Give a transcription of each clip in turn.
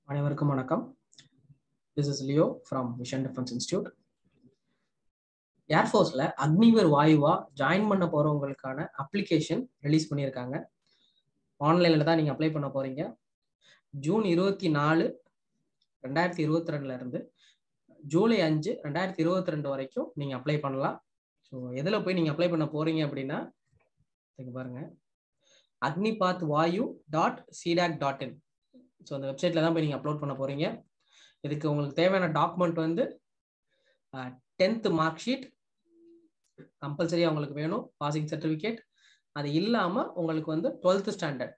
அனைவருக்கும் வணக்கம் this is Leo from Vision Defence Institute ஏர்ஃபோர்ஸில் அக்னிவர் வாயுவா ஜாயின் பண்ண போகிறவங்களுக்கான அப்ளிகேஷன் ரிலீஸ் பண்ணியிருக்காங்க ஆன்லைனில் தான் நீங்கள் அப்ளை பண்ண போகிறீங்க ஜூன் இருபத்தி நாலு ரெண்டாயிரத்தி இருபத்தி ரெண்டுல இருந்து ஜூலை அஞ்சு ரெண்டாயிரத்தி இருபத்தி ரெண்டு வரைக்கும் நீங்கள் அப்ளை பண்ணலாம் ஸோ எதில் போய் நீங்கள் அப்ளை பண்ண போகிறீங்க அப்படின்னா இங்க பாருங்க Agnipath Vayu dot CDAC dot in so அந்த வெப்சைட்டில் தான் போய் நீங்கள் அப்லோட் பண்ண போகிறீங்க இதுக்கு உங்களுக்கு தேவையான டாக்குமெண்ட் வந்து டென்த்து மார்க் ஷீட் கம்பல்சரியாக உங்களுக்கு வேணும் பாசிங் சர்டிஃபிகேட் அது இல்லாமல் உங்களுக்கு வந்து டுவெல்த்து ஸ்டாண்டர்ட்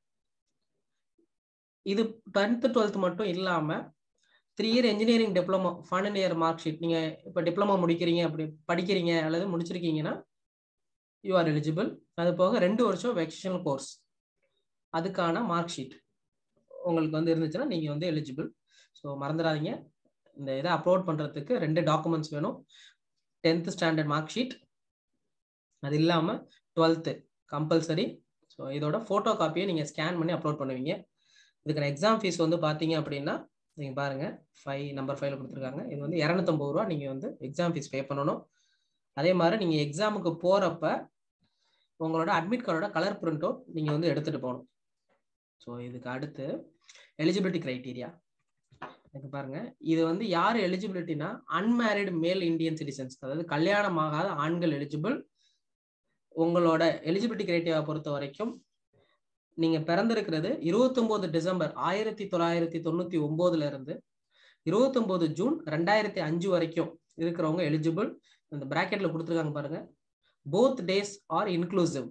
இது டென்த்து டுவெல்த் மட்டும் இல்லாமல் three year engineering diploma final year mark sheet நீங்கள் இப்போ டிப்ளமோ முடிக்கிறீங்க அப்படி படிக்கிறீங்க அல்லது முடிச்சிருக்கீங்கன்னா யூ ஆர் எலிஜிபிள் அது போக ரெண்டு வருஷம் வெக்கேஷனல் கோர்ஸ் அதுக்கான மார்க் ஷீட் உங்களுக்கு வந்து இருந்துச்சுன்னா நீங்கள் வந்து எலிஜிபிள் ஸோ மறந்துடாதீங்க இந்த இதை அப்லோட் பண்ணுறதுக்கு ரெண்டு டாக்குமெண்ட்ஸ் வேணும் டென்த்து ஸ்டாண்டர்ட் மார்க் ஷீட் அது இல்லாமல் டுவெல்த்து கம்பல்சரி ஸோ இதோட ஃபோட்டோ காப்பியை நீங்கள் ஸ்கேன் பண்ணி அப்லோட் பண்ணுவீங்க இதுக்கான எக்ஸாம் ஃபீஸ் வந்து பார்த்தீங்க அப்படின்னா நீங்கள் பாருங்கள் ஃபைவ் நம்பர் ஃபைவ்ல கொடுத்துருக்காங்க இது வந்து இரநூத்தம்பது ரூபா நீங்கள் வந்து எக்ஸாம் ஃபீஸ் பே பண்ணணும் அதே மாதிரி நீங்கள் எக்ஸாமுக்கு போகிறப்ப உங்களோட அட்மிட் கார்டோட கலர் பிரிண்ட் அவுட் நீங்கள் வந்து எடுத்துகிட்டு போகணும் ஸோ இதுக்கு அடுத்து எலிஜிபிலிட்டி க்ரைட்டீரியா இதுக்கு பாருங்க இது வந்து யார் எலிஜிபிலிட்டினா அன்மேரிடு மேல் இந்தியன் சிட்டிசன்ஸ் அதாவது கல்யாணம் ஆகாத ஆண்கள் எலிஜிபிள் உங்களோட எலிஜிபிலிட்டி கிரைட்டீரியா பொறுத்த வரைக்கும் நீங்க பிறந்திருக்கிறது இருபத்தொன்பது டிசம்பர் ஆயிரத்தி தொள்ளாயிரத்தி தொண்ணூத்தி ஒன்பதுல இருந்து இருபத்தொன்பது ஜூன் ரெண்டாயிரத்தி அஞ்சு வரைக்கும் இருக்கிறவங்க எலிஜிபிள் இந்த பிராக்கெட்ல கொடுத்துருக்காங்க பாருங்க போத் டேஸ் ஆர் இன்க்ளூசிவ்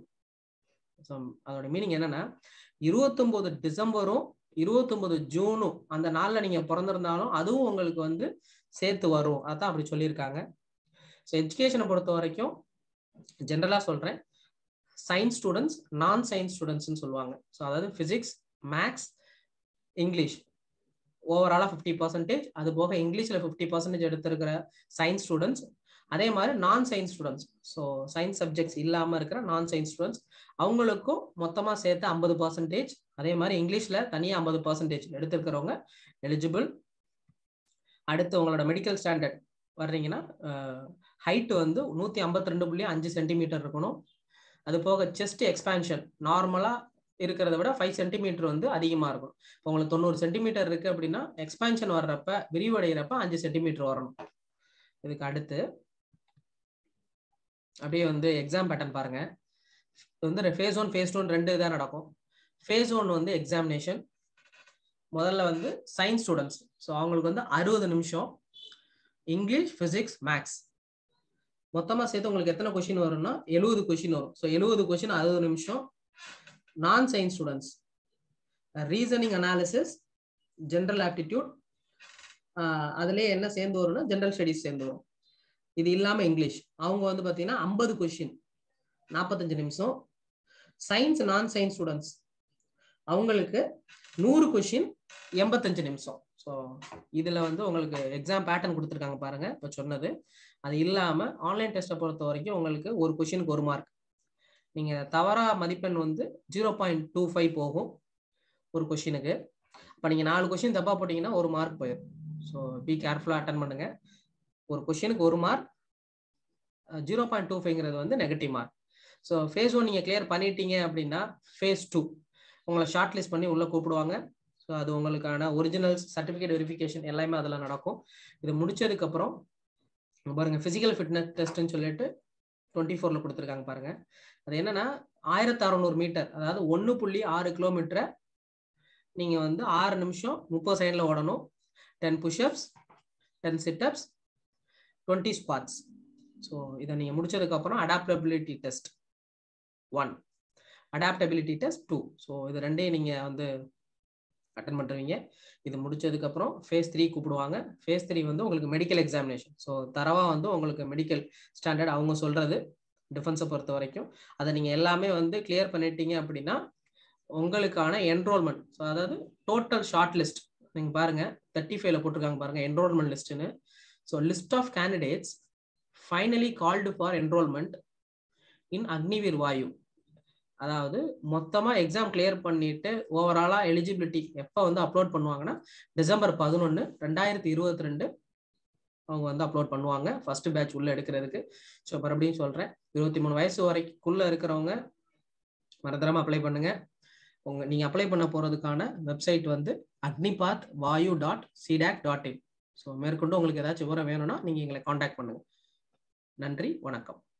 அதோட மீனிங் என்னன்னா இருபத்தொன்பது டிசம்பரும் இருபத்தொன்பது ஜூனும் அந்த நாளில் நீங்கள் பிறந்திருந்தாலும் அதுவும் உங்களுக்கு வந்து சேர்த்து வரும் அதான் அப்படி சொல்லியிருக்காங்க ஸோ எஜுகேஷனை பொறுத்த வரைக்கும் ஜென்ரலாக சொல்கிறேன் சயின்ஸ் ஸ்டூடெண்ட்ஸ் நான் சயின்ஸ் ஸ்டூடெண்ட்ஸ்னு சொல்லுவாங்க ஸோ அதாவது ஃபிசிக்ஸ் மேக்ஸ் இங்கிலீஷ் ஓவராலாக ஃபிஃப்டி பர்சன்டேஜ் அது போக இங்கிலீஷில் ஃபிஃப்டி பர்சன்டேஜ் எடுத்திருக்கிற சயின்ஸ் ஸ்டூடெண்ட்ஸ் அதே மாதிரி non science students so science subjects இல்லாமல் இருக்கிற நான் சயின்ஸ் ஸ்டூடெண்ட்ஸ் அவங்களுக்கும் மொத்தமாக சேர்த்து ஐம்பது பர்சன்டேஜ் அதே மாதிரி இங்கிலீஷில் தனியாக ஐம்பது பர்சன்டேஜ் எடுத்திருக்கிறவங்க எலிஜிபிள் அடுத்து உங்களோட மெடிக்கல் ஸ்டாண்டர்ட் வர்றீங்கன்னா ஹைட்டு வந்து நூற்றி ஐம்பத்தி ரெண்டு புள்ளி அஞ்சு சென்டிமீட்டர் இருக்கணும் அது போக செஸ்ட் எக்ஸ்பேன்ஷன் நார்மலாக இருக்கிறத விட ஃபைவ் சென்டிமீட்டர் வந்து அதிகமாக இருக்கும் இப்போ உங்களுக்கு தொண்ணூறு சென்டிமீட்டர் இருக்குது அப்படின்னா எக்ஸ்பேன்ஷன் வர்றப்ப விரிவடைகிறப்ப அஞ்சு சென்டிமீட்டர் வரணும் இதுக்கு அடுத்து அப்படியே வந்து எக்ஸாம் பேட்டர்ன் பாருங்க வந்து ஃபேஸ் ஒன் ஃபேஸ் டூ ரெண்டு இதாக நடக்கும் ஃபேஸ் ஒன் வந்து எக்ஸாமினேஷன் முதல்ல வந்து சயின்ஸ் ஸ்டூடெண்ட்ஸ் ஸோ அவங்களுக்கு வந்து அறுபது நிமிஷம் இங்கிலீஷ் ஃபிசிக்ஸ் மேக்ஸ் மொத்தமாக சேர்த்து உங்களுக்கு எத்தனை கொஷின் வரும்னா எழுபது கொஷின் வரும் ஸோ எழுபது கொஷின் அறுபது நிமிஷம் non science students reasoning analysis general aptitude அதுலேயே என்ன சேர்ந்து வரும்னா ஜென்ரல் ஸ்டடீஸ் சேர்ந்து வரும் இது இல்லாமல் இங்கிலீஷ் அவங்க வந்து பார்த்தீங்கன்னா ஐம்பது கொஷின் நாற்பத்தஞ்சு நிமிஷம் சயின்ஸ் நான் சயின்ஸ் ஸ்டூடெண்ட்ஸ் அவங்களுக்கு நூறு கொஷின் எண்பத்தஞ்சு நிமிஷம் ஸோ இதில் வந்து உங்களுக்கு எக்ஸாம் பேட்டர்ன் கொடுத்துருக்காங்க பாருங்க இப்போ சொன்னது அது இல்லாமல் ஆன்லைன் டெஸ்ட்டை பொறுத்த வரைக்கும் உங்களுக்கு ஒரு கொஷினுக்கு ஒரு மார்க் நீங்கள் தவறா மதிப்பெண் வந்து ஜீரோ பாயிண்ட் டூ ஃபைவ் போகும் ஒரு கொஷினுக்கு இப்போ நீங்கள் நாலு கொஷின் தப்பாக போட்டிங்கன்னா ஒரு மார்க் போயிடும் ஸோ பி கேர்ஃபுல்லாக அட்டன் பண்ணுங்க ஒரு கொஷினுக்கு ஒரு மார்க் ஜீரோ பாயிண்ட் டூ ஃபைவ்ங்கிறது வந்து negative mark so phase one நீங்கள் கிளியர் பண்ணிட்டீங்க அப்படின்னா ஃபேஸ் டூ உங்களை ஷார்ட் லிஸ்ட் பண்ணி உள்ளே கூப்பிடுவாங்க ஸோ அது உங்களுக்கான ஒரிஜினல் சர்டிஃபிகேட் வெரிஃபிகேஷன் எல்லாமே அதில் நடக்கும் இது முடிச்சதுக்கப்புறம் பாருங்க ஃபிசிக்கல் ஃபிட்னஸ் டெஸ்ட்னு சொல்லிட்டு டுவெண்ட்டி ஃபோரில் கொடுத்துருக்காங்க பாருங்க அது என்னன்னா ஆயிரத்தி அறநூறு மீட்டர் அதாவது ஒன்று புள்ளி ஆறு கிலோமீட்டரை நீங்கள் வந்து ஆறு நிமிஷம் முப்பது செகண்டில் ஓடணும் ten pushups ten situps twenty squats so இதை நீங்கள் முடிச்சதுக்கப்புறம் adaptability test one adaptability test two so இது ரெண்டையும் நீங்கள் வந்து அட்டன் பண்ணுறீங்க இது முடிச்சதுக்கப்புறம் ஃபேஸ் த்ரீ கூப்பிடுவாங்க ஃபேஸ் த்ரீ வந்து உங்களுக்கு மெடிக்கல் எக்ஸாமினேஷன் ஸோ தரவாக வந்து உங்களுக்கு மெடிக்கல் ஸ்டாண்டர்ட் அவங்க சொல்கிறது டிஃபென்ஸை பொறுத்த வரைக்கும் அதை நீங்கள் எல்லாமே வந்து கிளியர் பண்ணிட்டீங்க அப்படின்னா உங்களுக்கான என்ரோல்மெண்ட் ஸோ அதாவது டோட்டல் ஷார்ட் லிஸ்ட் நீங்கள் பாருங்கள் தேர்ட்டி ஃபைவ்ல போட்டிருக்காங்க பாருங்கள் என்ரோல்மெண்ட் லிஸ்ட்டுன்னு so list of candidates finally called for enrolment in Agniveer Vayu அதாவது மொத்தமா எக்ஸாம் கிளியர் பண்ணிட்டு ஓவராலா எலிஜிபிலிட்டி எப்போ வந்து அப்லோட் பண்ணுவாங்கன்னா டிசம்பர் பதினொன்று ரெண்டாயிரத்தி இருபத்தி ரெண்டு அவங்க வந்து அப்லோட் பண்ணுவாங்க ஃபர்ஸ்ட் பேட்ச் உள்ள எடுக்கிறதுக்கு ஸோ மறுபடியும் சொல்றேன் இருபத்தி மூணு வயசு வரைக்குள்ள இருக்கிறவங்க மறந்துடாம அப்ளை பண்ணுங்க உங்க நீங்க அப்ளை பண்ண போறதுக்கான வெப்சைட் வந்து Agnipath Vayu dot CDAC dot in so மேற்கொண்டு உங்களுக்கு ஏதாச்சும் விவரம் வேணும்னா நீங்க எங்களை காண்டாக்ட் பண்ணுங்க நன்றி வணக்கம்